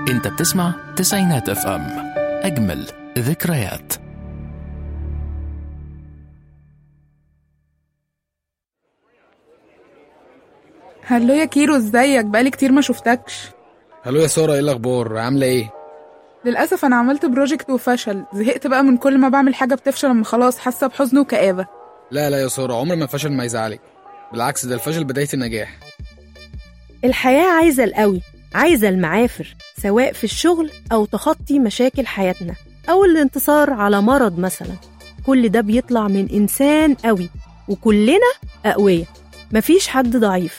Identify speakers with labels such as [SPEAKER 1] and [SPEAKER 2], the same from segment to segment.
[SPEAKER 1] انت بتسمع تسعينات اف ام اجمل ذكريات
[SPEAKER 2] هلو يا كيرو ازيك بقالي كتير ما شفتكش
[SPEAKER 3] هلو يا سارة ايه الاخبار عاملة ايه
[SPEAKER 2] للأسف أنا عملت بروجكت وفشل زهقت بقى من كل ما بعمل حاجة بتفشل أما خلاص حاسة بحزن وكآبة
[SPEAKER 3] لا لا يا سارة عمر ما الفشل ما يزعلك بالعكس ده الفشل بداية النجاح
[SPEAKER 4] الحياة عايزة القوي عايزة المعافر سواء في الشغل أو تخطي مشاكل حياتنا أو الانتصار على مرض مثلا كل ده بيطلع من إنسان قوي وكلنا أقوياء مفيش حد ضعيف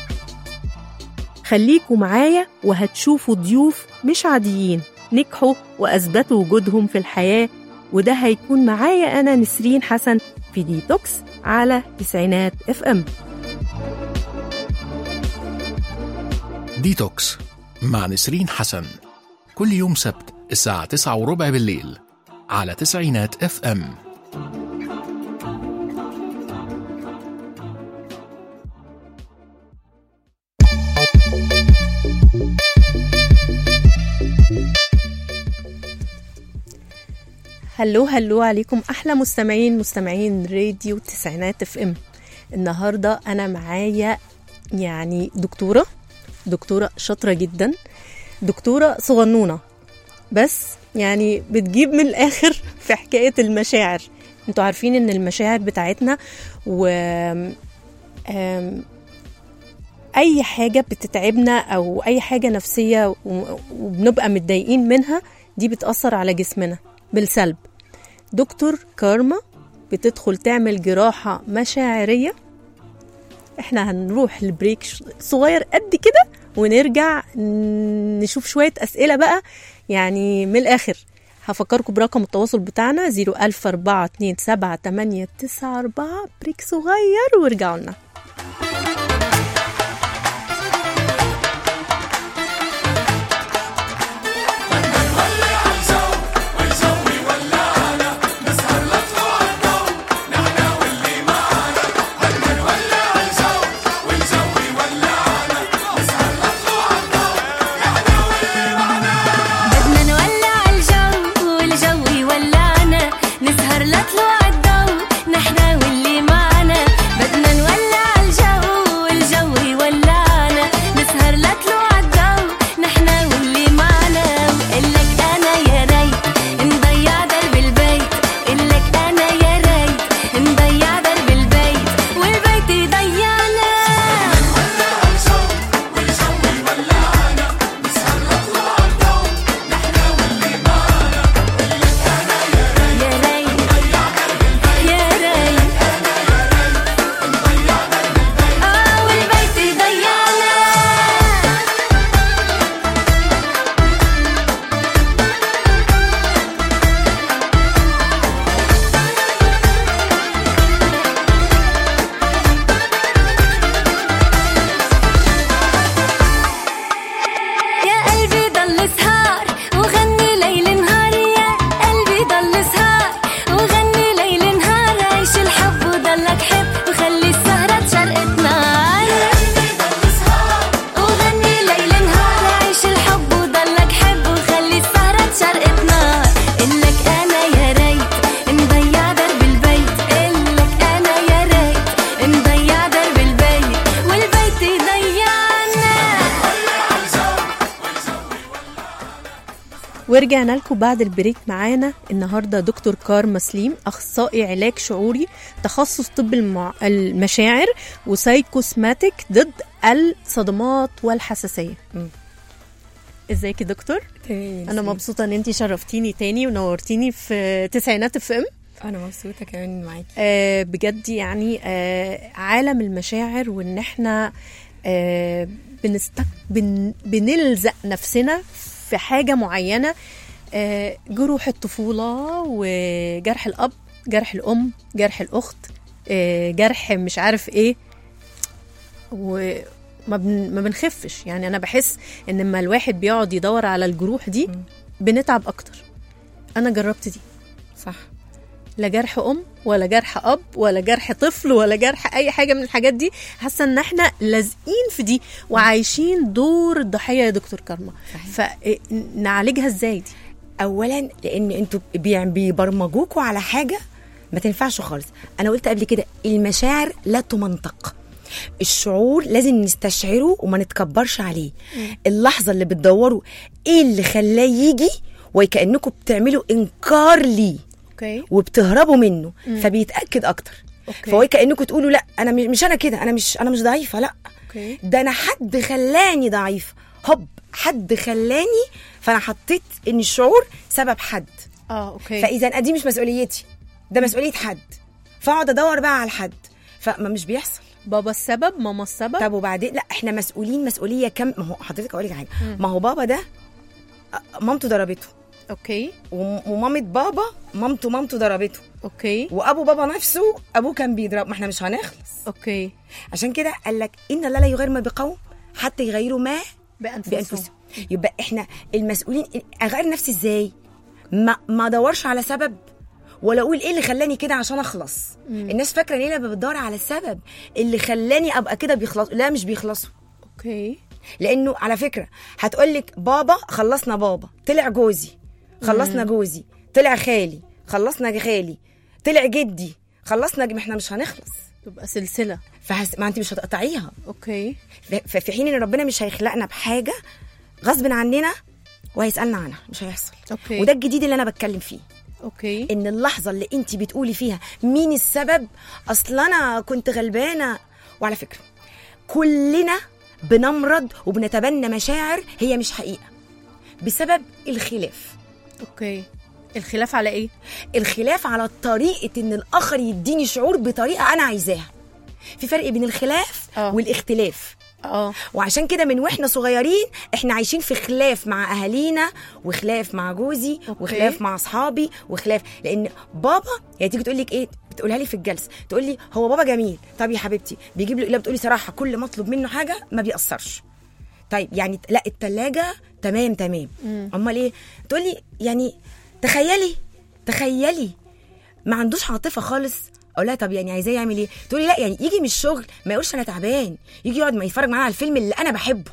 [SPEAKER 4] خليكوا معايا وهتشوفوا ضيوف مش عاديين نجحوا وأثبتوا وجودهم في الحياة وده هيكون معايا أنا نسرين حسن في ديتوكس على تسعينات اف ام
[SPEAKER 1] ديتوكس مع نسرين حسن كل يوم سبت الساعة تسعة وربع بالليل على تسعينات اف ام
[SPEAKER 4] هلو هلو عليكم احلى مستمعين مستمعين راديو تسعينات اف ام النهارده انا معايا يعني دكتوره دكتوره شاطره جدا دكتوره صغنونه بس يعني بتجيب من الاخر في حكايه المشاعر انتوا عارفين ان المشاعر بتاعتنا و آم، اي حاجه بتتعبنا او اي حاجه نفسيه و- وبنبقى متضايقين منها دي بتاثر على جسمنا بالسلب دكتور كارما بتدخل تعمل جراحة مشاعرية احنا هنروح لبريك ش- صغير قد كده ونرجع ن- نشوف شوية أسئلة بقى يعني من الآخر هفكركم برقم التواصل بتاعنا 004278994 بريك صغير وارجعوا لنا
[SPEAKER 5] بدنا نولع الجو والجو يولعنا نسهر لطلوع الضو نحنا واللي معنا بدنا نولع الجو والجو يولعنا نسهر لطلوع الضو نحنا واللي معنا وقلك انا يا ريت نضيع درب البيت قلك انا يا ريت نضيع درب البيت والبيت يضيعنا يا ريت يا ريت اه والبيت يضيعنا يا قلبي ضل سهار وغني ليل نهار يا قلبي ضل سهار وغني ليل نهار عيش الحب وضلك حب وخلي السهرة تشرقت نار وغني ليل نهار عيش الحب وضلك حب وخلي السهرة تشرقت نار إلك أنا يا ريت نضيع درب البيت إلك أنا يا ريت نضيع درب البيت والبيت يضيعنا
[SPEAKER 4] ورجعنا لكم بعد البريك معانا النهارده دكتور كارما سليم اخصائي علاج شعوري تخصص طب المع... المشاعر وسايكوسماتيك ضد الصدمات والحساسيه مم. ازيك يا دكتور انا مبسوطه ان انت شرفتيني تاني ونورتيني في تسعينات اف ام
[SPEAKER 6] انا مبسوطه كمان معاكي
[SPEAKER 4] آه بجد يعني آه عالم المشاعر وان احنا آه بنستك بن بنلزق نفسنا في حاجه معينه آه جروح الطفوله وجرح الاب جرح الام جرح الاخت آه جرح مش عارف ايه وما بن ما بنخفش يعني انا بحس ان لما الواحد بيقعد يدور على الجروح دي بنتعب اكتر انا جربت دي
[SPEAKER 6] صح
[SPEAKER 4] لا جرح ام ولا جرح اب ولا جرح طفل ولا جرح اي حاجه من الحاجات دي حاسه ان احنا لازقين في دي وعايشين دور الضحيه يا دكتور كارما فنعالجها ازاي دي
[SPEAKER 7] اولا لان انتوا بي- بيبرمجوكوا على حاجه ما تنفعش خالص انا قلت قبل كده المشاعر لا تمنطق الشعور لازم نستشعره وما نتكبرش عليه اللحظه اللي بتدوروا ايه اللي خلاه يجي وكانكم بتعملوا انكار ليه
[SPEAKER 4] اوكي
[SPEAKER 7] وبتهربوا منه فبيتاكد اكتر
[SPEAKER 4] أوكي.
[SPEAKER 7] فهو كانكم تقولوا لا انا مش مش انا كده انا مش انا مش ضعيفه لا
[SPEAKER 4] اوكي
[SPEAKER 7] ده انا حد خلاني ضعيفه هوب حد خلاني فانا حطيت ان الشعور سبب حد
[SPEAKER 4] اه اوكي
[SPEAKER 7] فاذا دي مش مسؤوليتي ده مسؤوليه حد فاقعد ادور بقى على الحد فما مش بيحصل
[SPEAKER 4] بابا السبب ماما السبب
[SPEAKER 7] طب وبعدين لا احنا مسؤولين مسؤوليه كم ما هو حضرتك اقول لك حاجه ما هو بابا ده أ- مامته ضربته
[SPEAKER 4] اوكي
[SPEAKER 7] وم- ومامة بابا مامته مامته ضربته
[SPEAKER 4] اوكي
[SPEAKER 7] وابو بابا نفسه ابوه كان بيضرب ما احنا مش هنخلص
[SPEAKER 4] اوكي
[SPEAKER 7] عشان كده قال لك ان الله لا يغير ما بقوم حتى يغيروا ما
[SPEAKER 4] بانفسهم
[SPEAKER 7] بانفسهم يبقى احنا المسؤولين اغير نفسي ازاي ما ما ادورش على سبب ولا اقول ايه اللي خلاني كده عشان اخلص الناس فاكره ان هي لما بتدور على السبب اللي خلاني ابقى كده بيخلص لا مش بيخلصوا
[SPEAKER 4] اوكي
[SPEAKER 7] لانه على فكره هتقول لك بابا خلصنا بابا طلع جوزي خلصنا جوزي طلع خالي خلصنا خالي طلع جدي خلصنا ج- ما احنا مش هنخلص
[SPEAKER 4] تبقى سلسله
[SPEAKER 7] فهس... ما انت مش هتقطعيها
[SPEAKER 4] اوكي
[SPEAKER 7] ف- ففي حين ان ربنا مش هيخلقنا بحاجه غصب عننا وهيسالنا عنها مش هيحصل
[SPEAKER 4] اوكي
[SPEAKER 7] وده الجديد اللي انا بتكلم فيه
[SPEAKER 4] اوكي
[SPEAKER 7] ان اللحظه اللي انت بتقولي فيها مين السبب اصل انا كنت غلبانه وعلى فكره كلنا بنمرض وبنتبنى مشاعر هي مش حقيقه بسبب الخلاف
[SPEAKER 4] اوكي الخلاف على ايه
[SPEAKER 7] الخلاف على طريقه ان الاخر يديني شعور بطريقه انا عايزاها في فرق بين الخلاف
[SPEAKER 4] آه.
[SPEAKER 7] والاختلاف
[SPEAKER 4] اه
[SPEAKER 7] وعشان كده من واحنا صغيرين احنا عايشين في خلاف مع اهالينا وخلاف مع جوزي
[SPEAKER 4] أوكي.
[SPEAKER 7] وخلاف مع اصحابي وخلاف لان بابا يعني تيجي تقول لك ايه بتقولها لي في الجلسه تقول لي هو بابا جميل طب يا حبيبتي بيجيب له لا بتقولي صراحه كل ما اطلب منه حاجه ما بيأثرش طيب يعني لا التلاجة تمام تمام امال ايه تقول لي يعني تخيلي تخيلي ما عندوش عاطفه خالص اقول لها طب يعني عايزاه يعمل ايه تقولي لا يعني يجي من الشغل ما يقولش انا تعبان يجي يقعد ما يتفرج معايا على الفيلم اللي انا بحبه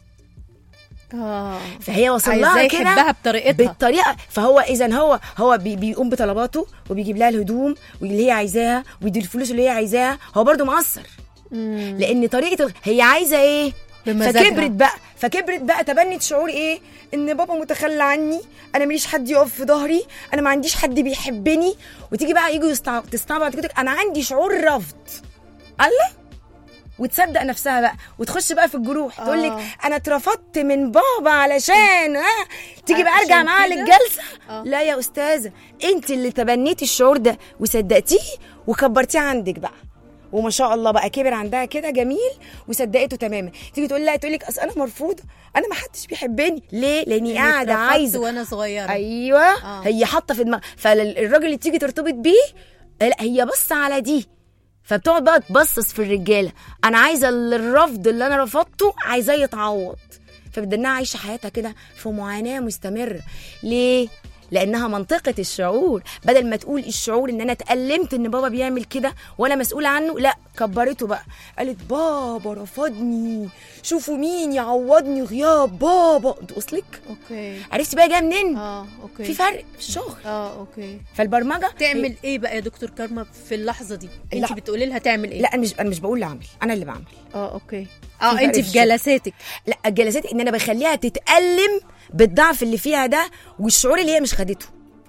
[SPEAKER 4] اه
[SPEAKER 7] فهي وصل
[SPEAKER 4] عايزاه
[SPEAKER 7] لها كده
[SPEAKER 4] يحبها بطريقتها.
[SPEAKER 7] بالطريقه فهو اذا هو هو بي بيقوم بطلباته وبيجيب لها الهدوم واللي هي عايزاها ويدي الفلوس اللي هي عايزاها هو برضو مقصر لان طريقه هي عايزه ايه
[SPEAKER 4] بمزاجها.
[SPEAKER 7] فكبرت بقى فكبرت بقى تبنت شعور ايه ان بابا متخلى عني انا ماليش حد يقف في ظهري انا ما عنديش حد بيحبني وتيجي بقى يجوا يستع- تستعبط كده انا عندي شعور رفض الله وتصدق نفسها بقى وتخش بقى في الجروح تقول لك
[SPEAKER 4] آه.
[SPEAKER 7] انا اترفضت من بابا علشان ها تيجي بقى ارجع
[SPEAKER 4] عشان
[SPEAKER 7] معاها
[SPEAKER 4] كده؟
[SPEAKER 7] للجلسه
[SPEAKER 4] آه.
[SPEAKER 7] لا يا استاذه انت اللي تبنيتي الشعور ده وصدقتيه وكبرتيه عندك بقى وما شاء الله بقى كبر عندها كده جميل وصدقته تماما تيجي تقول لها تقول لك اصل انا مرفوضه انا ما حدش بيحبني ليه لاني
[SPEAKER 4] إني
[SPEAKER 7] قاعده
[SPEAKER 4] اترفضت
[SPEAKER 7] عايزه
[SPEAKER 4] وانا صغيره
[SPEAKER 7] ايوه
[SPEAKER 4] آه.
[SPEAKER 7] هي حاطه في دماغها فالراجل اللي تيجي ترتبط بيه لا هي بص على دي فبتقعد بقى تبصص في الرجاله انا عايزه ال- الرفض اللي انا رفضته عايزاه يتعوض فبدنا عايشه حياتها كده في معاناه مستمره ليه لانها منطقه الشعور بدل ما تقول الشعور ان انا اتألمت ان بابا بيعمل كده وانا مسؤوله عنه لا كبرته بقى قالت بابا رفضني شوفوا مين يعوضني غياب بابا توصلك
[SPEAKER 4] اوكي
[SPEAKER 7] عرفتي بقى جايه منين
[SPEAKER 4] اه اوكي
[SPEAKER 7] في فرق في الشغل
[SPEAKER 4] اه اوكي
[SPEAKER 7] فالبرمجه
[SPEAKER 4] تعمل ايه بقى يا دكتور كارما في اللحظه دي انت
[SPEAKER 7] لا.
[SPEAKER 4] بتقولي لها تعمل ايه
[SPEAKER 7] لا انا مش انا مش بقول لعمل انا اللي بعمل
[SPEAKER 4] اه اوكي اه
[SPEAKER 7] فرق
[SPEAKER 4] انت
[SPEAKER 7] في
[SPEAKER 4] في
[SPEAKER 7] الشغل.
[SPEAKER 4] جلساتك
[SPEAKER 7] لا الجلسات ان انا بخليها تتألم بالضعف اللي فيها ده والشعور اللي هي مش خدته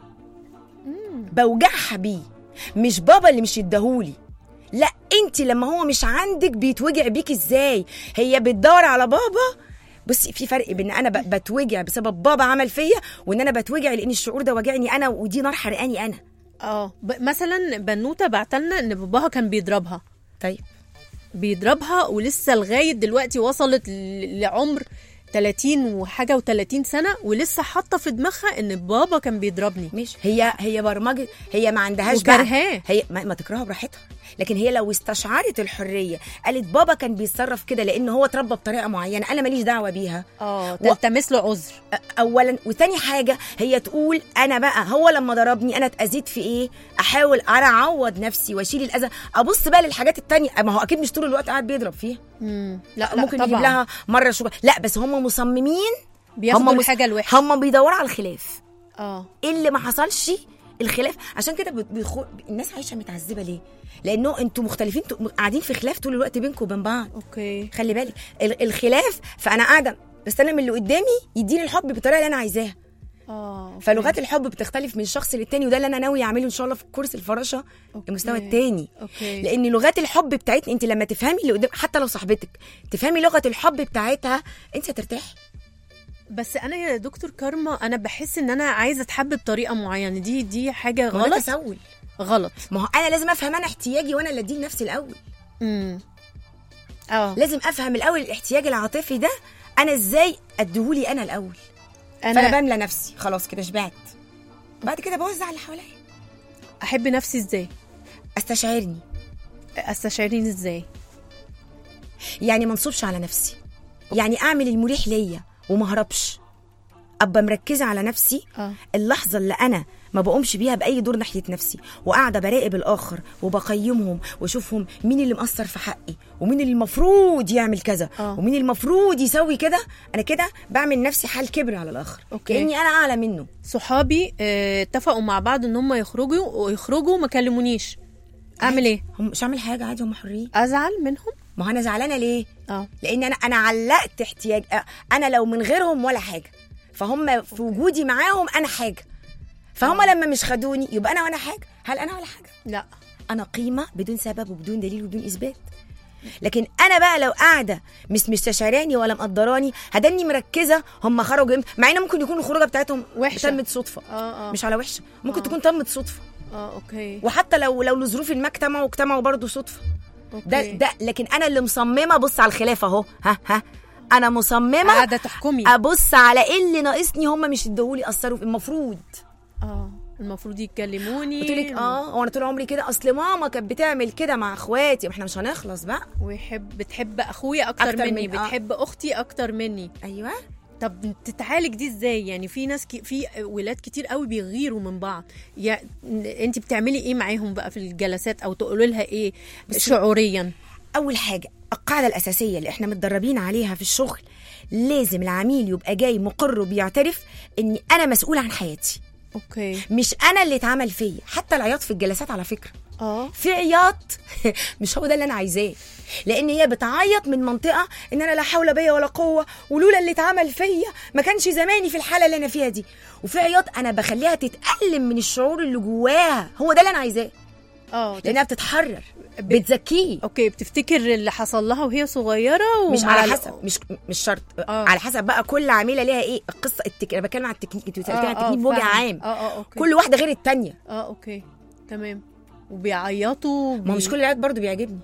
[SPEAKER 7] بوجعها بيه مش بابا اللي مش يديهولي لا انت لما هو مش عندك بيتوجع بيك ازاي هي بتدور على بابا بصي في فرق بين انا ب- بتوجع بسبب بابا عمل فيا وان انا بتوجع لان الشعور ده وجعني انا ودي نار حرقاني انا
[SPEAKER 4] اه ب- مثلا بنوته بعتلنا ان باباها كان بيضربها
[SPEAKER 7] طيب
[SPEAKER 4] بيضربها ولسه لغايه دلوقتي وصلت ل- لعمر 30 وحاجه و30 سنه ولسه حاطه في دماغها ان بابا كان بيضربني
[SPEAKER 7] مش هي هي برمجه هي ما عندهاش بقى
[SPEAKER 4] وكرهاه.
[SPEAKER 7] هي ما, ما تكرهها براحتها لكن هي لو استشعرت الحريه قالت بابا كان بيتصرف كده لان هو اتربى بطريقه معينه انا ماليش دعوه بيها
[SPEAKER 4] اه
[SPEAKER 7] و-
[SPEAKER 4] تلتمس له عذر
[SPEAKER 7] اولا وتاني حاجه هي تقول انا بقى هو لما ضربني انا اتاذيت في ايه احاول انا اعوض نفسي واشيل الاذى ابص بقى للحاجات التانية ما هو اكيد مش طول الوقت قاعد بيضرب فيها
[SPEAKER 4] مم. لا, لا
[SPEAKER 7] ممكن
[SPEAKER 4] طبعا.
[SPEAKER 7] يجيب لها مره شوكه لا بس هم مصممين
[SPEAKER 4] بياخدوا
[SPEAKER 7] مص-
[SPEAKER 4] الحاجه الوحشه
[SPEAKER 7] هم بيدوروا على الخلاف
[SPEAKER 4] اه
[SPEAKER 7] ايه اللي ما حصلش الخلاف عشان كده بت- بيخو... الناس عايشه متعذبه ليه لانه انتوا مختلفين انتوا قاعدين في خلاف طول الوقت بينكم وبين بعض
[SPEAKER 4] اوكي
[SPEAKER 7] خلي بالك ال- الخلاف فانا قاعده بستنى من اللي قدامي يديني الحب بالطريقه اللي انا عايزاها
[SPEAKER 4] اه أوكي.
[SPEAKER 7] فلغات الحب بتختلف من شخص للتاني وده اللي انا ناوي اعمله ان شاء الله في كورس الفراشه
[SPEAKER 4] أوكي.
[SPEAKER 7] المستوى التاني
[SPEAKER 4] اوكي
[SPEAKER 7] لان لغات الحب بتاعتنا انت لما تفهمي اللي قدام حتى لو صاحبتك تفهمي لغه الحب بتاعتها انت هترتاحي
[SPEAKER 4] بس انا يا دكتور كارما انا بحس ان انا عايزه اتحب بطريقه معينه دي دي حاجه
[SPEAKER 7] ما هو ده
[SPEAKER 4] غلط
[SPEAKER 7] تسول
[SPEAKER 4] غلط
[SPEAKER 7] ما هو انا لازم افهم انا احتياجي وانا اللي اديه لنفسي الاول
[SPEAKER 4] امم اه
[SPEAKER 7] لازم افهم الاول الاحتياج العاطفي ده انا ازاي اديهولي انا الاول فانا
[SPEAKER 4] انا
[SPEAKER 7] بملى نفسي خلاص كده شبعت بعد كده بوزع اللي حواليا
[SPEAKER 4] احب نفسي ازاي
[SPEAKER 7] استشعرني
[SPEAKER 4] استشعريني ازاي
[SPEAKER 7] يعني ما انصبش على نفسي يعني اعمل المريح ليا وما اهربش ابقى مركزه على نفسي
[SPEAKER 4] اه
[SPEAKER 7] اللحظه اللي انا ما بقومش بيها باي دور ناحيه نفسي وقاعده براقب الاخر وبقيمهم واشوفهم مين اللي مقصر في حقي ومين اللي المفروض يعمل كذا
[SPEAKER 4] آه.
[SPEAKER 7] ومين المفروض يسوي كده انا كده بعمل نفسي حال كبر على الاخر
[SPEAKER 4] أوكي.
[SPEAKER 7] كاني انا اعلى منه
[SPEAKER 4] صحابي آه، اتفقوا مع بعض ان هم يخرجوا ويخرجوا ما كلمونيش اعمل ايه
[SPEAKER 7] هم مش هعمل حاجه عادي هم حرين
[SPEAKER 4] ازعل منهم
[SPEAKER 7] ما هو انا زعلانه ليه
[SPEAKER 4] اه
[SPEAKER 7] لان انا انا علقت احتياج انا لو من غيرهم ولا حاجه فهم في وجودي معاهم انا حاجه فهم لما مش خدوني يبقى انا وانا حاجه هل انا ولا حاجه
[SPEAKER 4] لا
[SPEAKER 7] انا قيمه بدون سبب وبدون دليل وبدون اثبات لكن انا بقى لو قاعده مش مستشعراني ولا مقدراني هدني مركزه هم خرجوا امتى مع ان ممكن يكون الخروجه بتاعتهم
[SPEAKER 4] وحشة.
[SPEAKER 7] تمت صدفه
[SPEAKER 4] اه اه
[SPEAKER 7] مش على وحشه ممكن
[SPEAKER 4] آه.
[SPEAKER 7] تكون تمت صدفه
[SPEAKER 4] اه اوكي
[SPEAKER 7] وحتى لو لو لظروف ما اجتمعوا اجتمعوا برضه صدفه ده
[SPEAKER 4] أوكي.
[SPEAKER 7] ده لكن انا اللي مصممه بص على الخلاف اهو ها ها انا مصممه
[SPEAKER 4] قاعده تحكمي
[SPEAKER 7] ابص على ايه اللي ناقصني هم مش ادوهولي اثروا في- المفروض
[SPEAKER 4] اه المفروض يتكلموني
[SPEAKER 7] قلت لك اه هو انا طول عمري كده اصل ماما كانت بتعمل كده مع اخواتي ما احنا مش هنخلص بقى
[SPEAKER 4] ويحب بتحب اخويا اكتر,
[SPEAKER 7] أكتر
[SPEAKER 4] مني
[SPEAKER 7] من- آه.
[SPEAKER 4] بتحب اختي اكتر مني
[SPEAKER 7] ايوه
[SPEAKER 4] طب تتعالج دي ازاي يعني في ناس كي في ولاد كتير قوي بيغيروا من بعض يا انت بتعملي ايه معاهم بقى في الجلسات او تقولي لها ايه شعوريا
[SPEAKER 7] اول حاجه القاعده الاساسيه اللي احنا متدربين عليها في الشغل لازم العميل يبقى جاي مقر وبيعترف اني انا مسؤول عن حياتي
[SPEAKER 4] اوكي
[SPEAKER 7] مش انا اللي اتعمل فيا حتى العياط في الجلسات على فكره
[SPEAKER 4] اه
[SPEAKER 7] في عياط مش هو ده اللي انا عايزاه لان هي بتعيط من منطقه ان انا لا حول بيا ولا قوه ولولا اللي اتعمل فيا ما كانش زماني في الحاله اللي انا فيها دي وفي عياط انا بخليها تتالم من الشعور اللي جواها هو ده اللي انا عايزاه
[SPEAKER 4] اه
[SPEAKER 7] لانها بتتحرر بتزكيه
[SPEAKER 4] اوكي بتفتكر اللي حصل لها وهي صغيره
[SPEAKER 7] مش
[SPEAKER 4] ومع
[SPEAKER 7] على
[SPEAKER 4] ال-
[SPEAKER 7] حسب مش مش شرط
[SPEAKER 4] آه.
[SPEAKER 7] على حسب بقى كل عميله ليها ايه القصه التك... انا بتكلم على التكنيك انت سالتني على
[SPEAKER 4] آه، آه،
[SPEAKER 7] التكنيك بوجه
[SPEAKER 4] فاهمة.
[SPEAKER 7] عام
[SPEAKER 4] اه اه اوكي
[SPEAKER 7] كل واحده غير التانية
[SPEAKER 4] اه اوكي تمام وبيعيطوا
[SPEAKER 7] ما هو مش
[SPEAKER 4] بي-
[SPEAKER 7] كل العياط برضه بيعجبني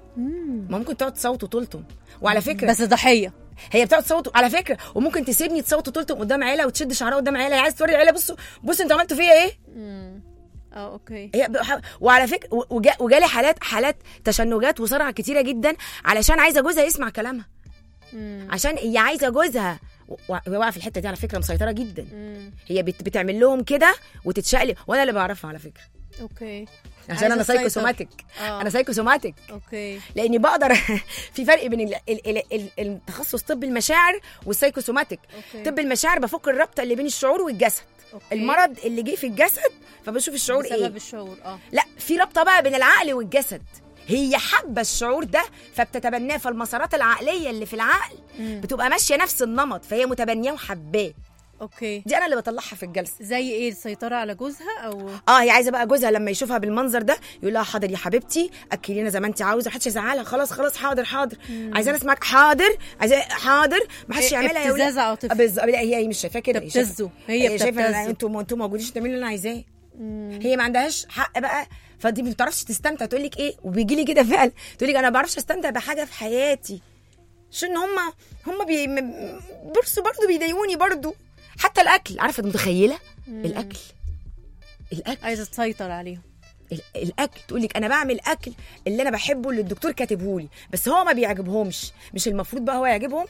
[SPEAKER 4] مم.
[SPEAKER 7] ما ممكن تقعد تصوت وتلطم وعلى فكره
[SPEAKER 4] بس ضحيه
[SPEAKER 7] هي بتقعد تصوت على فكره وممكن تسيبني تصوت وتلطم قدام عيله وتشد شعرها قدام عيله هي عايز توري العيله بصوا بصوا انتوا عملتوا فيا ايه
[SPEAKER 4] مم. اه اوكي
[SPEAKER 7] هي بح- وعلى فكره و- وجا وجالي حالات حالات تشنجات وصرع كتيره جدا علشان عايزه جوزها يسمع كلامها
[SPEAKER 4] مم.
[SPEAKER 7] عشان هي عايزه جوزها و- وهي واقعه في الحته دي على فكره مسيطره جدا
[SPEAKER 4] مم.
[SPEAKER 7] هي بت بتعمل لهم كده وتتشقلب وانا اللي بعرفها على فكره
[SPEAKER 4] اوكي
[SPEAKER 7] عشان
[SPEAKER 4] عايزة
[SPEAKER 7] انا
[SPEAKER 4] تسيطر.
[SPEAKER 7] سايكوسوماتيك
[SPEAKER 4] آه.
[SPEAKER 7] انا سايكوسوماتيك
[SPEAKER 4] اوكي
[SPEAKER 7] لاني بقدر في فرق بين ال- ال- ال- ال- التخصص طب المشاعر والسايكوسوماتيك
[SPEAKER 4] اوكي
[SPEAKER 7] طب المشاعر بفك الرابطه اللي بين الشعور والجسد
[SPEAKER 4] أوكي.
[SPEAKER 7] المرض اللي جه في الجسد فبشوف الشعور
[SPEAKER 4] بسبب
[SPEAKER 7] ايه
[SPEAKER 4] الشعور اه
[SPEAKER 7] لا في رابطه بقى بين العقل والجسد هي حابه الشعور ده فبتتبناه فالمسارات العقليه اللي في العقل
[SPEAKER 4] مم.
[SPEAKER 7] بتبقى ماشيه نفس النمط فهي متبنياه وحباه
[SPEAKER 4] اوكي
[SPEAKER 7] دي انا اللي بطلعها في الجلسه
[SPEAKER 4] زي ايه السيطره على جوزها او
[SPEAKER 7] اه هي عايزه بقى جوزها لما يشوفها بالمنظر ده يقول لها حاضر يا حبيبتي اكلينا زي ما انت عاوزه محدش يزعلها خلاص خلاص حاضر حاضر عايزانا اسمعك حاضر عايزه حاضر محدش
[SPEAKER 4] إيه،
[SPEAKER 7] يعملها يا ولاد.
[SPEAKER 4] ابتزاز عاطفي.
[SPEAKER 7] آه، بالظبط لا هي هي مش شايفاه كده هي شايفة-
[SPEAKER 4] بتبتزه هي
[SPEAKER 7] شايفه إن
[SPEAKER 4] بتبتزه
[SPEAKER 7] انتوا انتوا موجودين تعملوا اللي انا عايزاه هي ما عندهاش حق بقى فدي ما بتعرفش تستمتع تقول لك ايه وبيجي لي كده فعل تقول لك انا ما بعرفش استمتع بحاجه في حياتي عشان هم هم بي م- بصوا برضه بيضايقوني برضه حتى الاكل عارفه متخيله الاكل الاكل
[SPEAKER 4] عايزه تسيطر عليهم
[SPEAKER 7] ال- الاكل تقول لك انا بعمل اكل اللي انا بحبه اللي الدكتور كاتبه لي بس هو ما بيعجبهمش مش المفروض بقى هو يعجبهم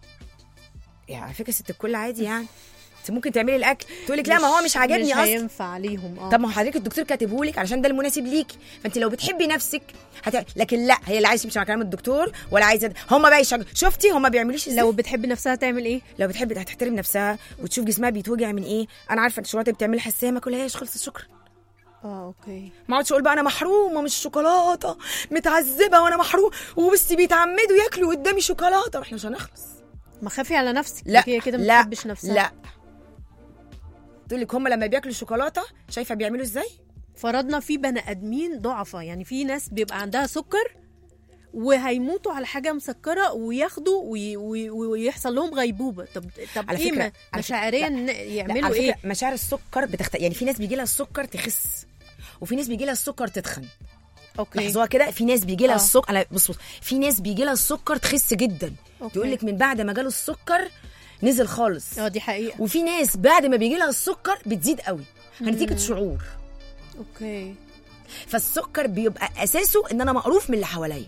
[SPEAKER 7] يعني على فكره ست الكل عادي يعني انت ممكن تعملي الاكل تقول لك لا ما هو مش عاجبني
[SPEAKER 4] مش
[SPEAKER 7] اصلا
[SPEAKER 4] هينفع ليهم اه
[SPEAKER 7] طب ما هو حضرتك الدكتور كاتبه لك علشان ده المناسب ليكي فانت لو بتحبي نفسك هت... لكن لا هي اللي عايزه تمشي مع كلام الدكتور ولا عايزه هم بقى يشج... شفتي هم ما بيعملوش ازاي
[SPEAKER 4] لو بتحب نفسها تعمل ايه
[SPEAKER 7] لو بتحب هتحترم نفسها وتشوف جسمها بيتوجع من ايه انا عارفه الشوكولاته بتعمل حساسيه ما كلهاش خلصت شكرا
[SPEAKER 4] اه اوكي
[SPEAKER 7] ما اقعدش اقول بقى انا محرومه من الشوكولاته متعذبه وانا محروم وبس بيتعمدوا ياكلوا قدامي شوكولاته واحنا مش هنخلص
[SPEAKER 4] ما خافي على نفسك
[SPEAKER 7] لا
[SPEAKER 4] هي كده ما
[SPEAKER 7] لا
[SPEAKER 4] بتحبش نفسها
[SPEAKER 7] لا تقول لك هم لما بياكلوا شوكولاته شايفه بيعملوا ازاي
[SPEAKER 4] فرضنا في بني ادمين ضعفة يعني في ناس بيبقى عندها سكر وهيموتوا على حاجه مسكره وياخدوا وي وي ويحصل لهم غيبوبه طب طب
[SPEAKER 7] على
[SPEAKER 4] ايه
[SPEAKER 7] فكرة-
[SPEAKER 4] ما-
[SPEAKER 7] على فكرة-
[SPEAKER 4] مشاعريا ن-
[SPEAKER 7] لا،
[SPEAKER 4] يعملوا
[SPEAKER 7] على
[SPEAKER 4] ايه
[SPEAKER 7] فكرة مشاعر السكر بتخت... يعني في ناس بيجي لها السكر تخس وفي ناس بيجي لها السكر تتخن
[SPEAKER 4] اوكي
[SPEAKER 7] لاحظوها كده في ناس بيجي لها
[SPEAKER 4] آه.
[SPEAKER 7] السكر لا بص بص في ناس بيجي لها السكر تخس جدا
[SPEAKER 4] أوكي.
[SPEAKER 7] يقول لك من بعد ما جاله السكر نزل خالص
[SPEAKER 4] اه دي حقيقه
[SPEAKER 7] وفي ناس بعد ما بيجي لها السكر بتزيد قوي نتيجه شعور
[SPEAKER 4] اوكي
[SPEAKER 7] فالسكر بيبقى اساسه ان انا مقروف من اللي حواليا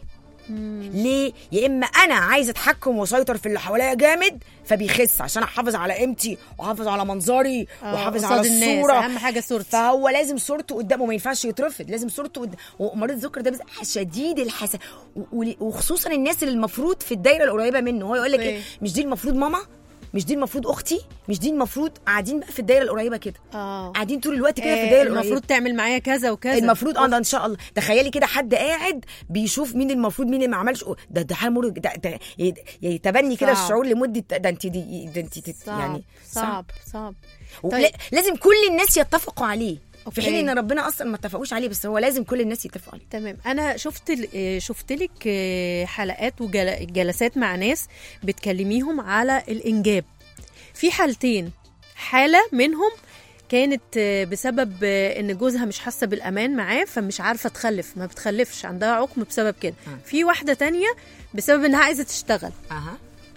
[SPEAKER 7] ليه يا اما انا عايزه اتحكم واسيطر في اللي حواليا جامد فبيخس عشان احافظ على قيمتي واحافظ على منظري
[SPEAKER 4] آه،
[SPEAKER 7] واحافظ
[SPEAKER 4] قصاد
[SPEAKER 7] على
[SPEAKER 4] الناس،
[SPEAKER 7] الصوره
[SPEAKER 4] أهم حاجة صورتي.
[SPEAKER 7] فهو لازم صورته قدامه ما ينفعش يترفض لازم صورته قدام ومريض السكر ده بيبقى شديد الحساسيه وخصوصا الناس اللي المفروض في الدايره القريبه منه هو يقول لك
[SPEAKER 4] أوكي.
[SPEAKER 7] ايه مش دي المفروض ماما مش دي المفروض اختي مش دي المفروض قاعدين بقى في الدايره القريبه كده
[SPEAKER 4] اه
[SPEAKER 7] قاعدين طول الوقت كده في
[SPEAKER 4] آه،
[SPEAKER 7] الدايره القريبه
[SPEAKER 4] المفروض تعمل معايا كذا وكذا
[SPEAKER 7] المفروض اه ده ان شاء الله تخيلي كده حد قاعد بيشوف مين المفروض مين اللي ما عملش ده ده حال مرهق ده, ده يتبني كده
[SPEAKER 4] صعب.
[SPEAKER 7] الشعور لمده ده انت دي ده انت تت-
[SPEAKER 4] صعب
[SPEAKER 7] يعني
[SPEAKER 4] صعب صعب
[SPEAKER 7] ولا-
[SPEAKER 4] طيب.
[SPEAKER 7] لازم كل الناس يتفقوا عليه في
[SPEAKER 4] أوكي.
[SPEAKER 7] حين ان ربنا اصلا ما اتفقوش عليه بس هو لازم كل الناس يتفقوا عليه
[SPEAKER 4] تمام انا شفت ال- آه، شفت لك آه، حلقات وجلسات مع ناس بتكلميهم على الانجاب في حالتين حاله منهم كانت آه، بسبب آه، ان جوزها مش حاسه بالامان معاه فمش عارفه تخلف ما بتخلفش عندها عقم بسبب كده في واحده تانية بسبب انها عايزه تشتغل
[SPEAKER 7] اها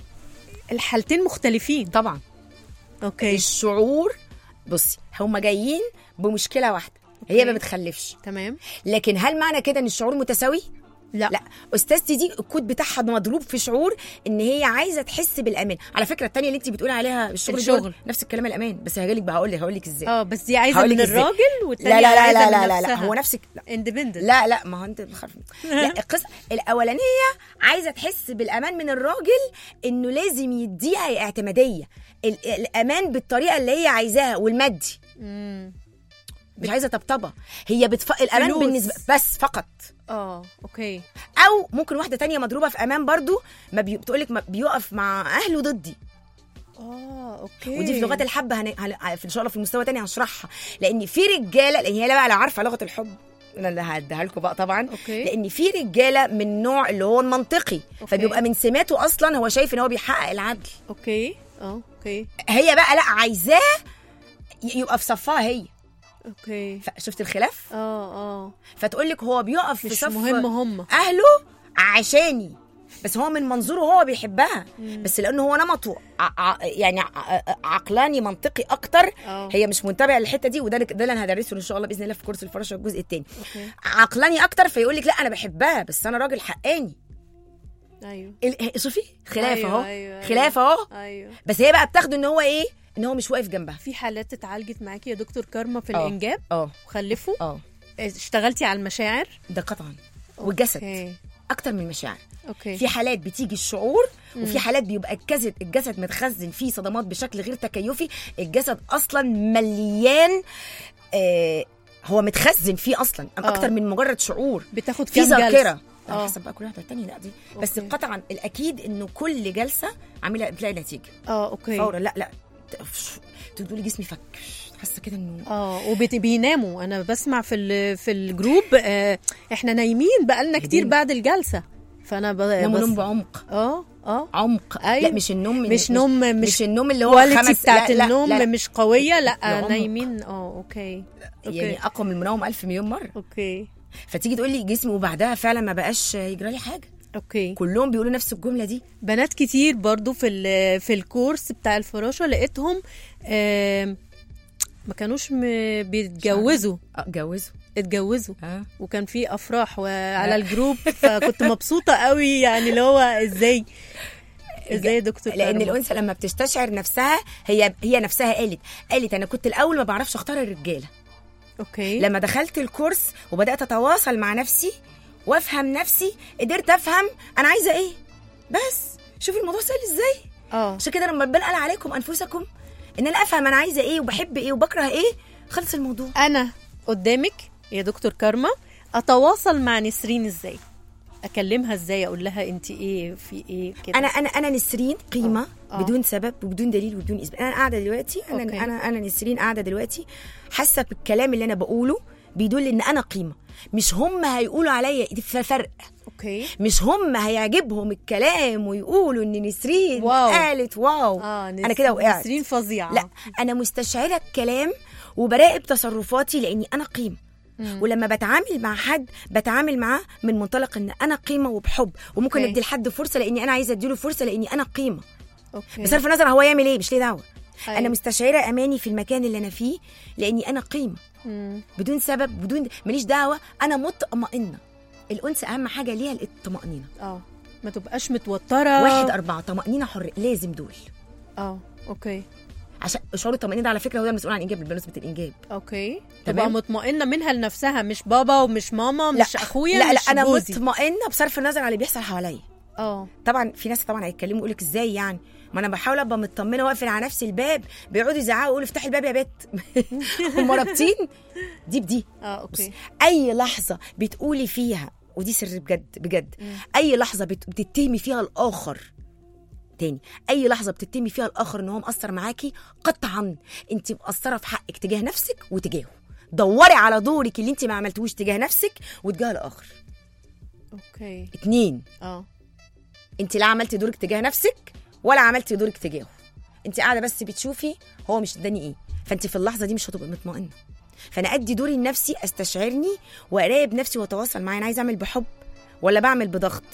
[SPEAKER 4] الحالتين مختلفين
[SPEAKER 7] طبعا
[SPEAKER 4] اوكي
[SPEAKER 7] الشعور بصي هم جايين بمشكله واحده هي ما بتخلفش
[SPEAKER 4] تمام
[SPEAKER 7] لكن هل معنى كده ان الشعور متساوي
[SPEAKER 4] لا
[SPEAKER 7] لا استاذتي دي الكود بتاعها مضروب في شعور ان هي عايزه تحس بالامان على فكره التانية اللي انت بتقولي عليها الشغل
[SPEAKER 4] الشغل.
[SPEAKER 7] دول نفس الكلام الامان بس هجيلك بقى هقول لك هقول لك ازاي
[SPEAKER 4] اه بس دي عايزه
[SPEAKER 7] هقولك
[SPEAKER 4] من
[SPEAKER 7] إزاي.
[SPEAKER 4] الراجل
[SPEAKER 7] لا
[SPEAKER 4] والتانية
[SPEAKER 7] لا لا
[SPEAKER 4] عايزه
[SPEAKER 7] لا
[SPEAKER 4] من
[SPEAKER 7] لا, لا, لا
[SPEAKER 4] نفسها.
[SPEAKER 7] هو نفسك لا
[SPEAKER 4] اندبندنت
[SPEAKER 7] لا لا ما هو انت بخاف لا القصه الاولانيه عايزه تحس بالامان من الراجل انه لازم يديها اعتماديه ال- الامان بالطريقه اللي هي عايزاها والمادي مش عايزه طبطبه هي بتف... الامان
[SPEAKER 4] فلوس.
[SPEAKER 7] بالنسبه بس فقط
[SPEAKER 4] اه اوكي
[SPEAKER 7] او ممكن واحده تانية مضروبه في امان برضو ما بي... بتقولك ما بيقف مع اهله ضدي
[SPEAKER 4] اه اوكي
[SPEAKER 7] ودي في لغات الحب هن... هن... في ان شاء الله في المستوى تاني هشرحها لان في رجاله لان هي بقى لو عارفه لغه الحب انا اللي هديها لكم بقى طبعا
[SPEAKER 4] أوكي.
[SPEAKER 7] لان في رجاله من النوع اللي هو المنطقي
[SPEAKER 4] أوكي.
[SPEAKER 7] فبيبقى من سماته اصلا هو شايف ان هو بيحقق العدل
[SPEAKER 4] اوكي اه اوكي
[SPEAKER 7] هي بقى لا عايزاه ي- يبقى في صفها هي
[SPEAKER 4] اوكي
[SPEAKER 7] شفت الخلاف
[SPEAKER 4] اه اه
[SPEAKER 7] فتقول لك هو بيقف في
[SPEAKER 4] مش
[SPEAKER 7] صف
[SPEAKER 4] مهم هم
[SPEAKER 7] اهله عشاني بس هو من منظوره هو بيحبها بس لانه هو نمطه ع... ع... يعني ع... عقلاني منطقي اكتر
[SPEAKER 4] اه.
[SPEAKER 7] هي مش منتبه للحته دي وده ده اللي انا هدرسه ان شاء الله باذن الله في كورس الفراشه الجزء الثاني
[SPEAKER 4] اوكي
[SPEAKER 7] عقلاني اكتر فيقول لك لا انا بحبها بس انا راجل حقاني
[SPEAKER 4] ايوه
[SPEAKER 7] ال- شوفي خلاف
[SPEAKER 4] أيوة،
[SPEAKER 7] اهو
[SPEAKER 4] أيوة،
[SPEAKER 7] خلاف اهو
[SPEAKER 4] ايوه
[SPEAKER 7] بس هي بقى بتاخده ان هو ايه ان هو مش واقف جنبها
[SPEAKER 4] في حالات اتعالجت معاكي يا دكتور كارما في
[SPEAKER 7] اه.
[SPEAKER 4] الانجاب
[SPEAKER 7] اه
[SPEAKER 4] وخلفوا
[SPEAKER 7] اه
[SPEAKER 4] اشتغلتي على المشاعر
[SPEAKER 7] ده قطعا والجسد
[SPEAKER 4] اوكي
[SPEAKER 7] اكتر من المشاعر
[SPEAKER 4] اوكي
[SPEAKER 7] في حالات بتيجي الشعور وفي حالات بيبقى الجسد الجسد متخزن فيه صدمات بشكل غير تكيفي الجسد اصلا مليان آه هو متخزن فيه اصلا
[SPEAKER 4] آه.
[SPEAKER 7] اكتر من مجرد شعور
[SPEAKER 4] بتاخد
[SPEAKER 7] في
[SPEAKER 4] كام جلسة؟
[SPEAKER 7] ذاكره
[SPEAKER 4] اه.
[SPEAKER 7] على حسب بقى كل واحده التانية لا دي بس
[SPEAKER 4] أوكي.
[SPEAKER 7] قطعا الاكيد انه كل جلسه عامله بتلاقي نتيجه
[SPEAKER 4] اه اوكي
[SPEAKER 7] فورا لا لا تقولي جسمي فك حاسه كده انه
[SPEAKER 4] اه وبيناموا انا بسمع في ال- في الجروب آه احنا نايمين بقالنا كتير
[SPEAKER 7] هدينا.
[SPEAKER 4] بعد الجلسه فانا ب...
[SPEAKER 7] ناموا
[SPEAKER 4] بس-
[SPEAKER 7] نوم بعمق
[SPEAKER 4] اه اه
[SPEAKER 7] عمق
[SPEAKER 4] أيوة.
[SPEAKER 7] لا مش النوم من
[SPEAKER 4] مش نوم مش,
[SPEAKER 7] مش النوم اللي هو
[SPEAKER 4] كواليتي
[SPEAKER 7] خمس
[SPEAKER 4] بتاعت
[SPEAKER 7] لا لا
[SPEAKER 4] النوم
[SPEAKER 7] لا لا
[SPEAKER 4] مش قويه لا
[SPEAKER 7] بعمق.
[SPEAKER 4] نايمين اه اوكي اوكي
[SPEAKER 7] يعني اقوى من المنوم ألف مليون مره
[SPEAKER 4] اوكي
[SPEAKER 7] فتيجي تقول لي جسمي وبعدها فعلا ما بقاش يجرى لي حاجه
[SPEAKER 4] اوكي
[SPEAKER 7] كلهم بيقولوا نفس الجمله دي
[SPEAKER 4] بنات كتير برضو في ال- في الكورس بتاع الفراشه لقيتهم آم، ما كانوش م- بيتجوزوا
[SPEAKER 7] اه اتجوزوا
[SPEAKER 4] اتجوزوا
[SPEAKER 7] اه
[SPEAKER 4] وكان في افراح وعلى الجروب فكنت مبسوطه قوي يعني اللي هو ازاي ازاي يا دكتور
[SPEAKER 7] لان
[SPEAKER 4] كرمة؟
[SPEAKER 7] الانثى لما بتستشعر نفسها هي هي نفسها قالت قالت انا كنت الاول ما بعرفش اختار الرجاله
[SPEAKER 4] اوكي
[SPEAKER 7] لما دخلت الكورس وبدات اتواصل مع نفسي وافهم نفسي قدرت افهم انا عايزه ايه بس شوف الموضوع سهل ازاي
[SPEAKER 4] اه
[SPEAKER 7] عشان كده لما ربنا قال عليكم انفسكم ان انا افهم انا عايزه ايه وبحب ايه وبكره ايه خلص الموضوع
[SPEAKER 4] انا قدامك يا دكتور كارما اتواصل مع نسرين ازاي اكلمها ازاي اقول لها انت ايه في ايه كده
[SPEAKER 7] انا انا انا نسرين قيمه
[SPEAKER 4] آه.
[SPEAKER 7] بدون سبب وبدون دليل وبدون اثبات انا قاعده دلوقتي انا
[SPEAKER 4] أوكي.
[SPEAKER 7] انا انا نسرين قاعده دلوقتي حاسه بالكلام اللي انا بقوله بيدل ان انا قيمه مش هم هيقولوا عليا دي فرق
[SPEAKER 4] اوكي
[SPEAKER 7] مش هم هيعجبهم الكلام ويقولوا ان نسرين
[SPEAKER 4] واو.
[SPEAKER 7] قالت واو
[SPEAKER 4] اه نس...
[SPEAKER 7] انا كده وقعت
[SPEAKER 4] نسرين فظيعه
[SPEAKER 7] لا انا مستشعره الكلام وبراقب تصرفاتي لاني انا قيمه ولما بتعامل مع حد بتعامل معاه من منطلق ان انا قيمه وبحب وممكن
[SPEAKER 4] أوكي.
[SPEAKER 7] ادي لحد فرصه لاني انا عايزه اديله فرصه لاني انا قيمه
[SPEAKER 4] اوكي
[SPEAKER 7] بصرف النظر هو يعمل ايه مش ليه دعوه
[SPEAKER 4] أيوة.
[SPEAKER 7] انا مستشعره اماني في المكان اللي انا فيه لاني انا قيمه
[SPEAKER 4] مم.
[SPEAKER 7] بدون سبب بدون ماليش دعوه انا مطمئنه الانثى اهم حاجه ليها الطمانينه
[SPEAKER 4] اه ما تبقاش متوتره
[SPEAKER 7] واحد أربعة طمأنينة حر لازم دول
[SPEAKER 4] اه اوكي
[SPEAKER 7] عشان شعور الطمأنينة ده على فكرة هو المسؤول عن إنجاب بنسبة الإنجاب
[SPEAKER 4] اوكي
[SPEAKER 7] تمام.
[SPEAKER 4] تبقى مطمئنه منها لنفسها مش بابا ومش ماما مش اخويا
[SPEAKER 7] لا لا
[SPEAKER 4] مش
[SPEAKER 7] أنا
[SPEAKER 4] جوزي.
[SPEAKER 7] مطمئنة بصرف النظر على اللي بيحصل حواليا
[SPEAKER 4] اه
[SPEAKER 7] طبعا في ناس طبعا هيتكلموا يقول لك ازاي يعني ما انا بحاول ابقى مطمنه واقفل على نفسي الباب بيقعدوا يزعقوا يقولوا افتحي الباب يا بت هم رابطين دي بدي
[SPEAKER 4] اه
[SPEAKER 7] بص
[SPEAKER 4] اوكي
[SPEAKER 7] اي لحظه بتقولي فيها ودي سر بجد بجد اي لحظه بت- بتتهمي فيها الاخر تاني اي لحظه بتتهمي فيها الاخر ان هو مقصر معاكي قطعا انت مقصره في حقك تجاه نفسك وتجاهه دوري على دورك اللي انت ما عملتوش تجاه نفسك وتجاه الاخر
[SPEAKER 4] اوكي
[SPEAKER 7] اتنين
[SPEAKER 4] اه
[SPEAKER 7] انت لا عملتي دورك تجاه نفسك ولا عملتي دورك تجاهه انت قاعده بس بتشوفي هو مش اداني ايه فانت في اللحظه دي مش هتبقي مطمئنه فانا ادي دوري لنفسي استشعرني واراقب نفسي واتواصل معاه انا عايزه اعمل بحب ولا بعمل بضغط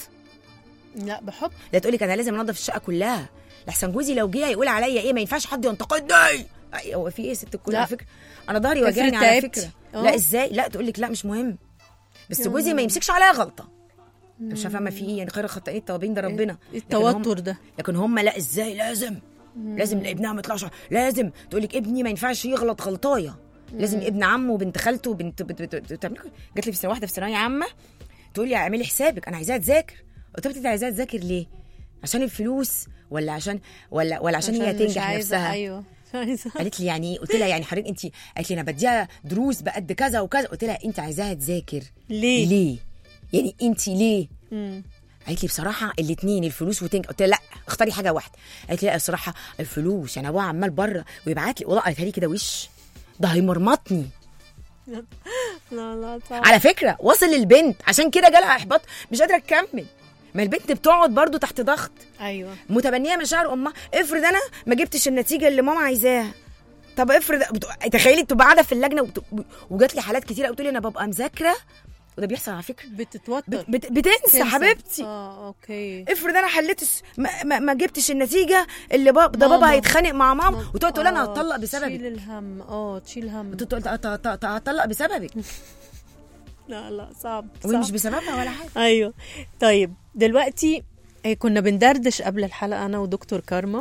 [SPEAKER 4] لا بحب
[SPEAKER 7] لا تقولي انا لازم انضف الشقه كلها لحسن جوزي لو جه هيقول عليا ايه ما ينفعش حد ينتقدني أي- هو في ايه يا ست الكل
[SPEAKER 4] لا.
[SPEAKER 7] على فكره انا ظهري
[SPEAKER 4] افرض
[SPEAKER 7] وجعني على
[SPEAKER 4] تعبتي.
[SPEAKER 7] فكره
[SPEAKER 4] اه.
[SPEAKER 7] لا ازاي لا تقول لك لا مش مهم بس جوزي ما يمسكش عليا غلطه مش فاهمه في ايه يعني خير الخطائين التوابين ده ربنا لكن هم-
[SPEAKER 4] التوتر ده
[SPEAKER 7] لكن هم لا ازاي لازم لازم ابنها ما يطلعش لازم تقول لك ابني ما ينفعش يغلط غلطايه لازم ابن عمه وبنت خالته وبنت بت- بت- بت- بتعمل كده. جات لي في سنه واحده في ثانويه عامه تقول لي اعملي حسابك انا عايزاها تذاكر قلت لها انت عايزاها تذاكر ليه عشان الفلوس ولا عشان ولا ولا عشان, هي
[SPEAKER 4] مش
[SPEAKER 7] تنجح
[SPEAKER 4] عايزة-
[SPEAKER 7] نفسها
[SPEAKER 4] ايوه مش عايزة.
[SPEAKER 7] قالت لي يعني ايه قلت لها يعني حضرتك انت قالت لي انا بديها دروس بقد كذا وكذا قلت لها انت عايزاها تذاكر
[SPEAKER 4] ليه؟
[SPEAKER 7] ليه يعني انت ليه
[SPEAKER 4] مم.
[SPEAKER 7] قالت لي بصراحه الاثنين الفلوس وتنج قلت لها لا اختاري حاجه واحده قالت لي لا الصراحه الفلوس يعني ابوها عمال بره ويبعت لي والله قالتها لي كده وش ده هيمرمطني
[SPEAKER 4] لا لا صعب
[SPEAKER 7] على فكره وصل للبنت عشان كده جالها احباط مش قادره تكمل ما البنت بتقعد برضو تحت ضغط
[SPEAKER 4] ايوه
[SPEAKER 7] متبنيه مشاعر امها افرض انا ما جبتش النتيجه اللي ماما عايزاها طب افرض بت- تخيلي بتبقى قاعده في اللجنه وبت... وجات لي حالات كتيره قلت لي انا ببقى مذاكره وده بيحصل على فكره
[SPEAKER 4] بتتوتر
[SPEAKER 7] بت... بت... بتنسى
[SPEAKER 4] تنسى.
[SPEAKER 7] حبيبتي
[SPEAKER 4] اه اوكي
[SPEAKER 7] افرض انا حليت الس... ما, ما, ما جبتش النتيجه اللي باب... ده بابا
[SPEAKER 4] ماما.
[SPEAKER 7] هيتخانق مع ماما وتقعد تقول انا
[SPEAKER 4] آه،
[SPEAKER 7] هتطلق
[SPEAKER 4] تشيل
[SPEAKER 7] بسببك
[SPEAKER 4] الهم اه تشيل هم
[SPEAKER 7] تقول ت- ت- ت- هتطلق بسببك
[SPEAKER 4] لا لا صعب
[SPEAKER 7] ومش
[SPEAKER 4] صعب.
[SPEAKER 7] بسببها ولا حاجه
[SPEAKER 4] ايوه طيب دلوقتي آه، كنا بندردش قبل الحلقه انا ودكتور كارما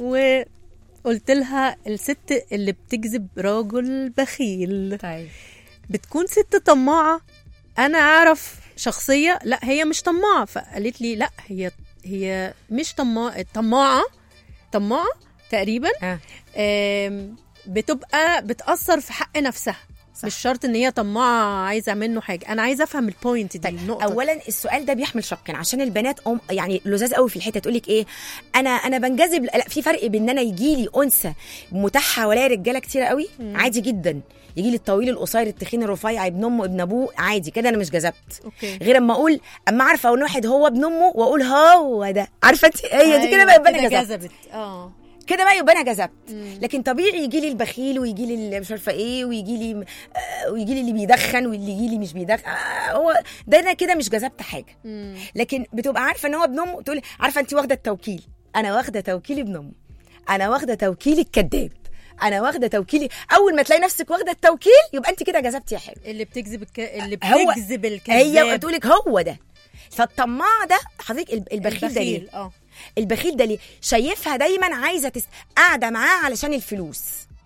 [SPEAKER 4] وقلت لها الست اللي بتجذب راجل بخيل
[SPEAKER 7] طيب
[SPEAKER 4] بتكون ست طماعه انا اعرف شخصيه لا هي مش طماعه فقالت لي لا هي هي مش طماعه طماعه طماعه تقريبا
[SPEAKER 7] آه.
[SPEAKER 4] آم، بتبقى بتاثر في حق نفسها
[SPEAKER 7] صح.
[SPEAKER 4] مش شرط ان هي طماعه عايزه منه حاجه انا عايزه افهم البوينت دي
[SPEAKER 7] طيب
[SPEAKER 4] النقطه
[SPEAKER 7] اولا السؤال ده بيحمل شقين عشان البنات أم يعني لزاز قوي في الحته تقول لك ايه انا انا بنجذب لا في فرق بين ان انا يجي لي انثى متاح حواليا رجاله كتير قوي عادي جدا يجي لي الطويل القصير التخين الرفيع ابن امه ابن ابوه عادي كده انا مش جذبت
[SPEAKER 4] اوكي
[SPEAKER 7] غير اما اقول اما عارفه ان واحد هو ابن امه واقول هو ده عارفه انت هي دي كده
[SPEAKER 4] أيوة،
[SPEAKER 7] بقى يبقى انا جذبت
[SPEAKER 4] جذبت اه
[SPEAKER 7] كده بقى يبقى انا جذبت لكن طبيعي يجي لي البخيل ويجي لي اللي مش عارفه ايه ويجي لي آه، ويجي لي اللي بيدخن واللي يجي لي مش بيدخن آه، هو ده انا كده مش جذبت حاجه لكن بتبقى عارفه ان هو ابن امه تقول عارفه انت واخده التوكيل انا واخده توكيل ابن امه انا واخده توكيل الكذاب انا واخده توكيلي اول ما تلاقي نفسك واخده التوكيل يبقى انت كده جذبتي يا حلو
[SPEAKER 4] اللي بتجذب الك... اللي
[SPEAKER 7] هو-
[SPEAKER 4] بتجذب الكذاب
[SPEAKER 7] هي بتقولك هو ده فالطماع ده حضرتك الب- البخيل ده ليه
[SPEAKER 4] البخيل اه
[SPEAKER 7] البخيل ده ليه شايفها دايما عايزه تس... قاعده معاه علشان الفلوس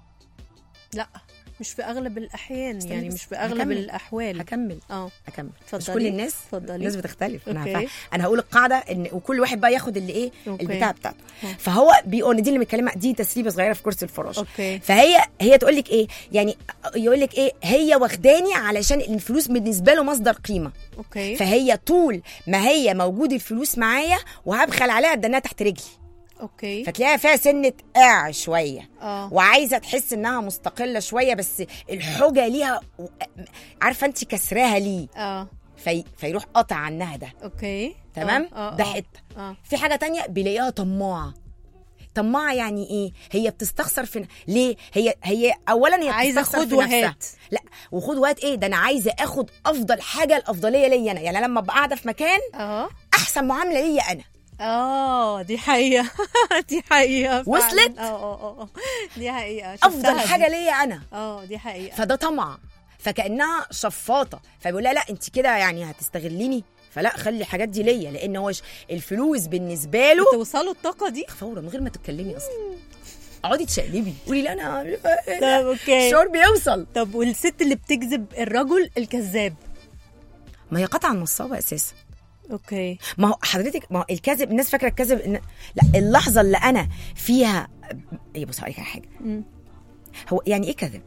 [SPEAKER 4] لا مش في اغلب الاحيان
[SPEAKER 7] استني
[SPEAKER 4] يعني
[SPEAKER 7] بس.
[SPEAKER 4] مش في اغلب
[SPEAKER 7] هكمل.
[SPEAKER 4] الاحوال
[SPEAKER 7] هكمل
[SPEAKER 4] اه
[SPEAKER 7] اكمل مش
[SPEAKER 4] اتفضلي.
[SPEAKER 7] كل الناس
[SPEAKER 4] اتفضلي.
[SPEAKER 7] الناس بتختلف انا
[SPEAKER 4] أوكي.
[SPEAKER 7] عارفة. انا هقول القاعده ان وكل واحد بقى ياخد اللي ايه
[SPEAKER 4] أوكي.
[SPEAKER 7] البتاع بتاعته
[SPEAKER 4] أوكي.
[SPEAKER 7] فهو بيقول إن دي اللي متكلمه دي تسريبه صغيره في كرسي الفراش
[SPEAKER 4] أوكي.
[SPEAKER 7] فهي هي تقول لك ايه يعني يقول لك ايه هي واخداني علشان الفلوس بالنسبه له مصدر قيمه
[SPEAKER 4] اوكي
[SPEAKER 7] فهي طول ما هي موجود الفلوس معايا وهبخل عليها ادناها تحت رجلي
[SPEAKER 4] اوكي
[SPEAKER 7] فتلاقيها فيها سنه قاع شويه
[SPEAKER 4] اه
[SPEAKER 7] وعايزه تحس انها مستقله شويه بس الحجه ليها عارفه انت كسراها ليه
[SPEAKER 4] اه
[SPEAKER 7] في فيروح قطع عنها ده
[SPEAKER 4] اوكي
[SPEAKER 7] تمام
[SPEAKER 4] آه، آه،
[SPEAKER 7] ده
[SPEAKER 4] آه.
[SPEAKER 7] حته
[SPEAKER 4] اه
[SPEAKER 7] في حاجه تانية بيلاقيها طماعه طماعه يعني ايه هي بتستخسر في ليه هي هي اولا هي
[SPEAKER 4] عايزة
[SPEAKER 7] بتستخسر
[SPEAKER 4] خد
[SPEAKER 7] في نفسها.
[SPEAKER 4] وهات.
[SPEAKER 7] لا وخد وهات ايه ده انا عايزه اخد افضل حاجه الافضليه ليا انا يعني أنا لما ابقى قاعده في مكان
[SPEAKER 4] اه
[SPEAKER 7] احسن معامله ليا انا
[SPEAKER 4] اه دي حقيقة دي حقيقة فعلاً.
[SPEAKER 7] وصلت؟
[SPEAKER 4] اه اه اه آه. دي حقيقة شفتها
[SPEAKER 7] افضل
[SPEAKER 4] دي.
[SPEAKER 7] حاجه ليا انا
[SPEAKER 4] اه دي حقيقة
[SPEAKER 7] فده طمع فكانها شفاطه فبيقول لها لا انت كده يعني هتستغليني فلا خلي الحاجات دي ليا لان هو ش- الفلوس بالنسبه له
[SPEAKER 4] توصلوا الطاقة دي
[SPEAKER 7] فورا من غير ما تتكلمي اصلا اقعدي تشقلبي قولي لا انا
[SPEAKER 4] طب اوكي
[SPEAKER 7] الشعور بيوصل
[SPEAKER 4] طب والست اللي بتجذب الرجل الكذاب
[SPEAKER 7] ما هي قطعا نصابه اساسا
[SPEAKER 4] اوكي
[SPEAKER 7] ما هو حضرتك ما هو الكذب الناس فاكره الكذب إن لا اللحظه اللي انا فيها ايه بص هقول لك على حاجه
[SPEAKER 4] مم.
[SPEAKER 7] هو يعني ايه كذب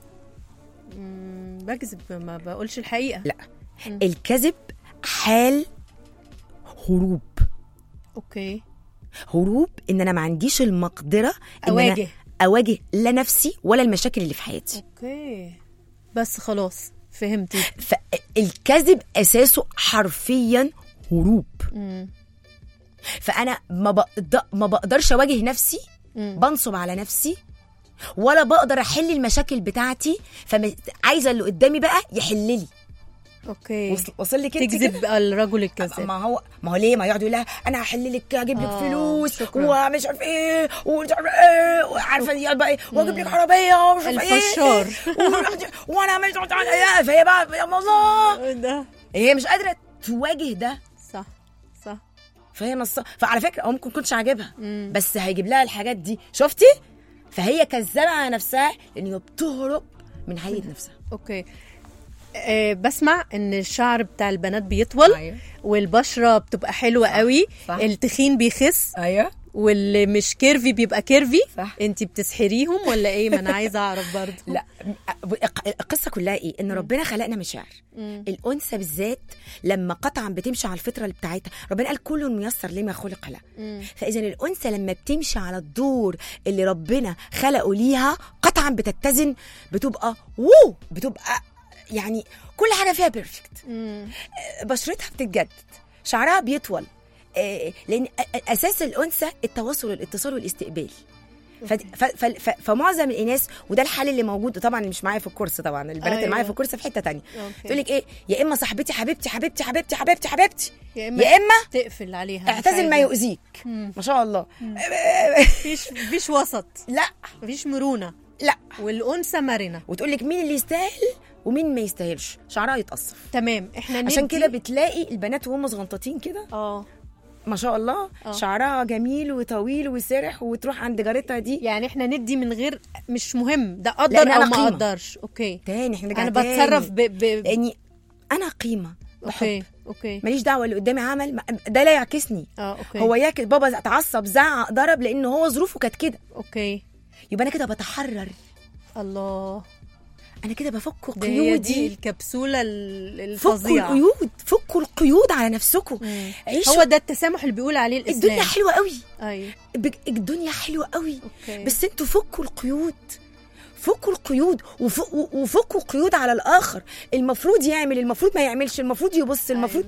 [SPEAKER 4] مم، بكذب ما بقولش الحقيقة
[SPEAKER 7] لا الكذب حال هروب
[SPEAKER 4] اوكي
[SPEAKER 7] هروب ان انا ما عنديش المقدره إن أنا
[SPEAKER 4] أواجه.
[SPEAKER 7] اواجه لا نفسي ولا المشاكل اللي في حياتي
[SPEAKER 4] اوكي بس خلاص فهمتي
[SPEAKER 7] فالكذب اساسه حرفيا هروب
[SPEAKER 4] مم.
[SPEAKER 7] فانا ما بقدر ما بقدرش اواجه نفسي
[SPEAKER 4] مم.
[SPEAKER 7] بنصب على نفسي ولا بقدر احل المشاكل بتاعتي فعايزه اللي قدامي بقى يحل لي
[SPEAKER 4] اوكي
[SPEAKER 7] وصل, وصل لك انت
[SPEAKER 4] تجذب
[SPEAKER 7] كده؟
[SPEAKER 4] الرجل الكذاب
[SPEAKER 7] ما هو ما هو ليه ما يقعد يقول لها انا هحل لك هجيب لك
[SPEAKER 4] آه،
[SPEAKER 7] فلوس
[SPEAKER 4] شكراً.
[SPEAKER 7] ومش عارف ايه ومش عارف ايه وعارفه يقعد بقى ايه واجيب لك عربيه ومش عارف ايه
[SPEAKER 4] الفشار.
[SPEAKER 7] و- وانا مش عارف ايه فهي بقى يا الله
[SPEAKER 4] ده
[SPEAKER 7] هي مش قادره تواجه ده
[SPEAKER 4] صح صح
[SPEAKER 7] فهي نص فعلى فكره هو ممكن يكونش عاجبها
[SPEAKER 4] مم.
[SPEAKER 7] بس هيجيب لها الحاجات دي شفتي فهي كذابه على نفسها لان هي بتهرب من حقيقه نفسها
[SPEAKER 4] اوكي أه بسمع ان الشعر بتاع البنات بيطول
[SPEAKER 7] أيوة.
[SPEAKER 4] والبشره بتبقى حلوه قوي
[SPEAKER 7] صح.
[SPEAKER 4] التخين بيخس
[SPEAKER 7] ايوه
[SPEAKER 4] واللي مش كيرفي بيبقى كيرفي
[SPEAKER 7] صح.
[SPEAKER 4] انت بتسحريهم ولا ايه ما انا عايزه اعرف برضه
[SPEAKER 7] لا الق- القصه كلها ايه ان ربنا خلقنا مشاعر
[SPEAKER 4] مم.
[SPEAKER 7] الانثى بالذات لما قطعا بتمشي على الفطره اللي بتاعتها ربنا قال كل ميسر لما خلق له
[SPEAKER 4] مم.
[SPEAKER 7] فاذا الانثى لما بتمشي على الدور اللي ربنا خلقه ليها قطعا بتتزن بتبقى وو بتبقى يعني كل حاجه فيها بيرفكت
[SPEAKER 4] مم.
[SPEAKER 7] بشرتها بتتجدد شعرها بيطول آه، لان أ- اساس الانثى التواصل والاتصال والاستقبال ف- ف- ف- ف- فمعظم الاناث وده الحل اللي موجود طبعا مش معايا في الكورس طبعا البنات اللي
[SPEAKER 4] أيوة.
[SPEAKER 7] معايا في الكورس في حته تانية
[SPEAKER 4] أوكي.
[SPEAKER 7] تقول لك ايه يا اما صاحبتي حبيبتي حبيبتي حبيبتي حبيبتي حبيبتي
[SPEAKER 4] يا اما
[SPEAKER 7] يا اما
[SPEAKER 4] تقفل عليها مش
[SPEAKER 7] اعتزل ما
[SPEAKER 4] عايزة.
[SPEAKER 7] يؤذيك
[SPEAKER 4] مم.
[SPEAKER 7] ما شاء الله
[SPEAKER 4] مفيش مفيش وسط
[SPEAKER 7] لا
[SPEAKER 4] مفيش مرونه
[SPEAKER 7] لا
[SPEAKER 4] والانثى مرنه
[SPEAKER 7] وتقول لك مين اللي يستاهل ومين ما يستاهلش شعرها يتقصف
[SPEAKER 4] تمام احنا
[SPEAKER 7] عشان
[SPEAKER 4] ندي-
[SPEAKER 7] كده بتلاقي البنات وهم صغنطاطين كده
[SPEAKER 4] اه
[SPEAKER 7] ما شاء الله
[SPEAKER 4] آه.
[SPEAKER 7] شعرها جميل وطويل وسرح وتروح عند جارتها دي
[SPEAKER 4] يعني احنا ندي من غير مش مهم ده اقدر
[SPEAKER 7] لأن
[SPEAKER 4] او
[SPEAKER 7] أنا
[SPEAKER 4] ما
[SPEAKER 7] قيمة.
[SPEAKER 4] اقدرش اوكي
[SPEAKER 7] تاني احنا
[SPEAKER 4] انا
[SPEAKER 7] نرجع
[SPEAKER 4] بتصرف
[SPEAKER 7] تاني.
[SPEAKER 4] ب... ب...
[SPEAKER 7] لاني انا قيمه بحب
[SPEAKER 4] اوكي اوكي
[SPEAKER 7] ماليش دعوه اللي قدامي عمل ما- ده لا يعكسني
[SPEAKER 4] اه اوكي
[SPEAKER 7] هو ياك بابا اتعصب زعق ضرب لان هو ظروفه كانت كده
[SPEAKER 4] اوكي
[SPEAKER 7] يبقى انا كده بتحرر
[SPEAKER 4] الله
[SPEAKER 7] انا كده بفك
[SPEAKER 4] ده هي دي
[SPEAKER 7] قيودي
[SPEAKER 4] الكبسوله ال-
[SPEAKER 7] فكوا
[SPEAKER 4] الفظيعه
[SPEAKER 7] القيود فكوا القيود على نفسكم
[SPEAKER 4] مم.
[SPEAKER 7] عيشوا
[SPEAKER 4] هو ده التسامح اللي بيقول عليه الاسلام
[SPEAKER 7] الدنيا حلوه قوي
[SPEAKER 4] ايوه
[SPEAKER 7] بج- الدنيا حلوه قوي
[SPEAKER 4] اوكي
[SPEAKER 7] بس انتوا فكوا القيود فكوا القيود وف- و- وفكوا القيود على الاخر المفروض يعمل المفروض ما يعملش المفروض يبص المفروض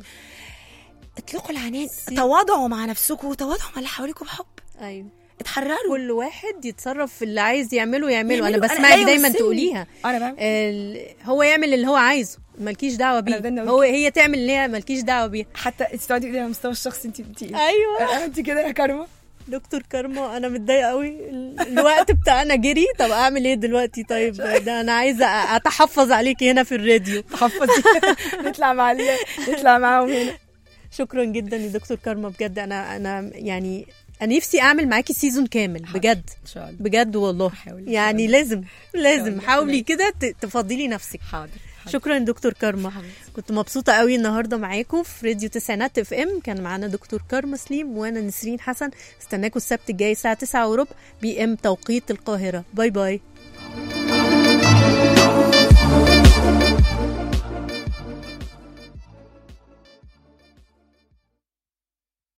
[SPEAKER 7] اطلقوا العنان تواضعوا مع نفسكم وتواضعوا مع اللي حواليكم بحب
[SPEAKER 4] ايوه
[SPEAKER 7] اتحرروا
[SPEAKER 4] كل واحد يتصرف في اللي عايز يعمله يعمله انا
[SPEAKER 7] يعملوا.
[SPEAKER 4] بسمعك
[SPEAKER 7] لا
[SPEAKER 4] دايما
[SPEAKER 7] يوصلني.
[SPEAKER 4] تقوليها
[SPEAKER 7] انا بعمل
[SPEAKER 4] ال... هو يعمل اللي هو عايزه مالكيش دعوه بيه
[SPEAKER 7] بدنا أقول
[SPEAKER 4] هو هي تعمل اللي هي مالكيش دعوه بيها
[SPEAKER 7] حتى تقعدي تقولي على المستوى الشخصي انت انت ايه
[SPEAKER 4] ايوه
[SPEAKER 7] انت كده يا كارما
[SPEAKER 4] دكتور كارما انا متضايقه قوي ال- الوقت بتاعنا جري طب اعمل ايه دلوقتي طيب ده انا عايزه أ- اتحفظ عليكي هنا في الراديو
[SPEAKER 7] تحفظي نطلع مع ال- نطلع معاهم هنا
[SPEAKER 4] شكرا جدا يا دكتور كارما بجد انا انا يعني انا نفسي اعمل معاكي سيزون كامل بجد
[SPEAKER 6] ان شاء الله
[SPEAKER 4] بجد والله
[SPEAKER 6] هحاول إن شاء
[SPEAKER 4] يعني
[SPEAKER 6] الله.
[SPEAKER 4] لازم لازم
[SPEAKER 6] الله.
[SPEAKER 4] حاولي كده ت- تفضلي نفسك
[SPEAKER 6] حاضر
[SPEAKER 4] شكرا دكتور كارما كنت مبسوطة قوي النهاردة معاكم في راديو تسعينات اف ام كان معانا دكتور كارما سليم وانا نسرين حسن استناكم السبت الجاي الساعة 9 وربع بي ام توقيت القاهرة باي باي